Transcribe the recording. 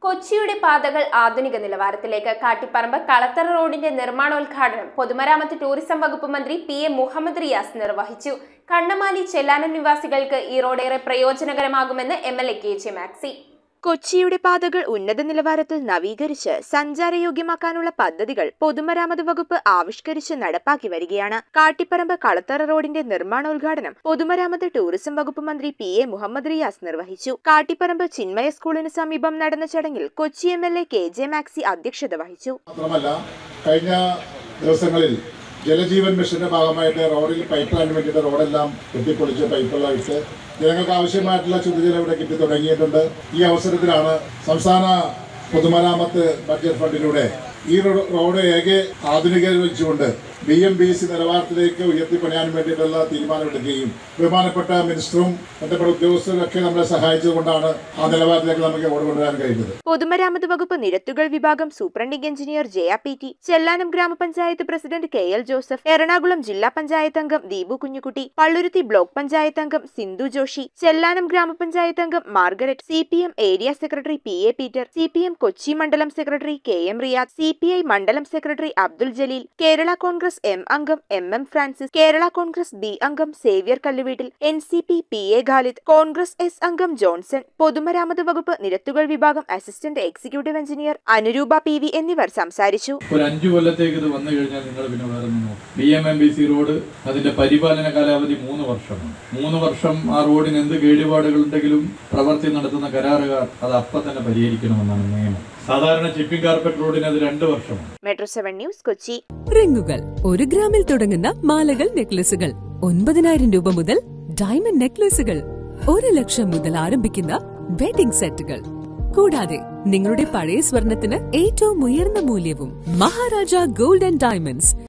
കൊച്ചിയുടെ പാതകൾ ആധുനിക നിലവാരത്തിലേക്ക് കാട്ടിപ്പറമ്പ് കളത്തറ റോഡിന്റെ നിർമ്മാണോദ്ഘാടനം പൊതുമരാമത്ത് ടൂറിസം വകുപ്പ് മന്ത്രി പി എ മുഹമ്മദ് റിയാസ് നിർവഹിച്ചു കണ്ണമാലി ചെല്ലാനം നിവാസികൾക്ക് ഈ റോഡ് ഏറെ പ്രയോജനകരമാകുമെന്ന് M L A K J Maxy കൊച്ചിയുടെ പാതകൾ ഉന്നത നിലവാരത്തിൽ നവീകരിച്ച് സഞ്ചാരയോഗ്യമാക്കാനുള്ള പദ്ധതികൾ പൊതുമരാമത്ത് വകുപ്പ് ആവിഷ്കരിച്ച് നടപ്പാക്കി വരികയാണ് കാട്ടിപ്പറമ്പ് കളത്തറ റോഡിന്റെ നിർമ്മാണോദ്ഘാടനം പൊതുമരാമത്ത് ടൂറിസം വകുപ്പ് മന്ത്രി പി എ മുഹമ്മദ് റിയാസ് നിർവഹിച്ചു കാട്ടിപ്പറമ്പ് ചിന്മയ സ്കൂളിന് സമീപം നടന്ന ചടങ്ങിൽ Kochi M L A K J Maxy അധ്യക്ഷത വഹിച്ചു മാത്രമല്ല കഴിഞ്ഞ ദിവസങ്ങളിൽ ജലജീവൻ മിഷന്റെ ഭാഗമായിട്ട് റോഡിൽ പൈപ്പ് ലൈൻ വേണ്ടിയിട്ട് റോഡെല്ലാം കെട്ടിപ്പൊളിച്ച് പൈപ്പെല്ലാം ഇട്ട് ജനങ്ങൾക്ക് ആവശ്യമായിട്ടുള്ള ശുദ്ധജലം ഇവിടെ കിട്ടി തുടങ്ങിയിട്ടുണ്ട് ഈ അവസരത്തിലാണ് സംസ്ഥാന പൊതുമരാമത്ത് ബഡ്ജറ്റ് ഫണ്ടിലൂടെ ഈ റോ- റോഡ് ഏകെ ആധുനികീകരിച്ചുകൊണ്ട് ബി എം ബി സി നിലവാരത്തിലേക്ക് ഉയർത്തിപ്പണിയാൻ വേണ്ടിയിട്ടുള്ള തീരുമാനമെടുക്കുകയും ബഹുമാനപ്പെട്ട മിനിസ്റ്ററും ബന്ധപ്പെട്ട ഉദ്യോഗസ്ഥരൊക്കെ നമ്മളെ സഹായിച്ചതുകൊണ്ടാണ് ആ നിലവാരത്തിലേക്ക് നമുക്ക് റോഡ് കൊണ്ടുവരാൻ കഴിഞ്ഞത് പൊതുമരാമത്ത് വകുപ്പ് നിരത്തുകൾ വിഭാഗം superintending engineer Jaya P T Chellanam ഗ്രാമപഞ്ചായത്ത് president K L Joseph Ernakulam ജില്ലാ പഞ്ചായത്ത് അംഗം ദീപു കുഞ്ഞുകുട്ടി പള്ളുരുത്തി ബ്ലോക്ക് പഞ്ചായത്ത് അംഗം സിന്ധു ജോഷി ചെല്ലാനം ഗ്രാമപഞ്ചായത്ത് അംഗം Margaret C P M area secretary P A Peter C P M Kochi മണ്ഡലം secretary K M Riyad C P I മണ്ഡലം സെക്രട്ടറി അബ്ദുൽ ജലീൽ കേരള കോൺഗ്രസ് എം അംഗം M M Francis Kerala Congress B അംഗം Xavier Kalluveettil N C P P A Khalid Congress S അംഗം ജോൺസൺ പൊതുമരാമത്ത് വകുപ്പ് നിരത്തുകൾ വിഭാഗം assistant executive engineer Anurupa P V എന്നിവർ സംസാരിച്ചു ഒരു അഞ്ചു കൊല്ലത്തേക്ക് ഇത് വന്നു കഴിഞ്ഞാൽ നിങ്ങൾ പിന്നെ വേറെ ഒന്നും നോക്കും B M M B C road അതിന്റെ പരിപാലന കാലാവധി മൂന്ന് വർഷമാണ് മൂന്ന് വർഷം ആ റോഡിന് എന്ത് കേടുപാടുകളുണ്ടെങ്കിലും പ്രവൃത്തി നടത്തുന്ന കരാറുകാർ അത് അപ്പം തന്നെ പരിഹരിക്കണമെന്നാണ് നിയമം സാധാരണ ചിപ്പിംഗ് കാർപ്പറ്റ് റോഡിന് അത് രണ്ട് വർഷമാണ് മെട്രോ സെവൻ ന്യൂസ് കൊച്ചി റിങ്ങുകൾ ഒരു ഗ്രാമിൽ തുടങ്ങുന്ന മാലകൾ നെക്ലസുകൾ ഒൻപതിനായിരം രൂപ മുതൽ ഡയമണ്ട് നെക്ലസുകൾ ഒരു ലക്ഷം മുതൽ ആരംഭിക്കുന്ന വെഡിംഗ് സെറ്റുകൾ കൂടാതെ നിങ്ങളുടെ പഴയ സ്വർണത്തിന് ഏറ്റവും ഉയർന്ന മൂല്യവും മഹാരാജ ഗോൾഡ് ആൻഡ് ഡയമണ്ട്സ്